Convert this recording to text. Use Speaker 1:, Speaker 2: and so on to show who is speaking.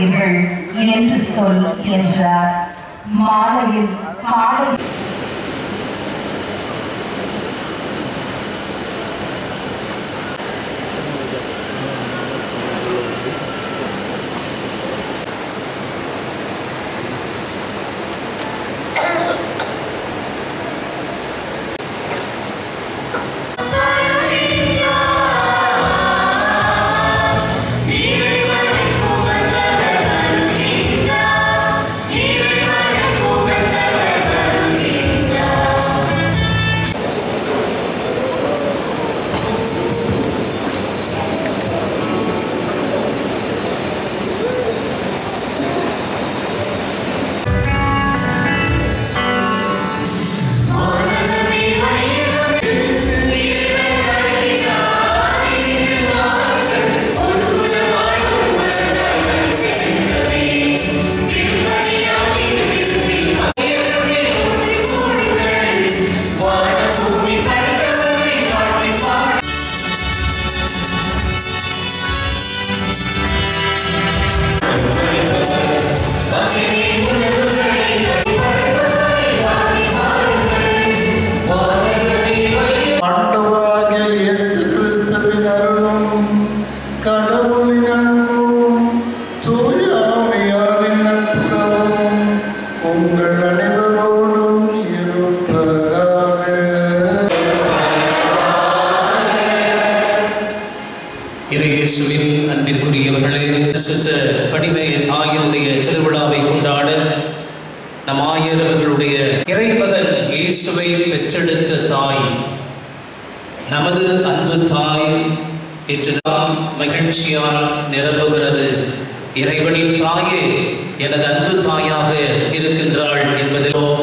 Speaker 1: பாடுகிறீர்கள் என்று சொல் என்றார் மாலையில் பாடல்
Speaker 2: ஆண்டவராகிய இயேசு கிறிஸ்துவின் அருளும் கடவுளின் அன்பும் தூய ஆவியாரின் நட்புறவும் உங்கள் அனைவரோடும் இருப்பதாக
Speaker 3: இறையேசுவின் அன்பிற்குரியவர்களே சுற்ற படிமைய தாயினுடைய திருவிழாவை கொண்டாட நம் ஆயரவர்களுடைய இறைமகன் இயேசுவை பெற்றெடுத்த தாய் நமது அன்பு தாய் இன்று நாம் மகிழ்ச்சியால் நிரம்புகிறது இறைவனின் தாயே எனது அன்பு தாயாக இருக்கின்றாள் என்பதிலோ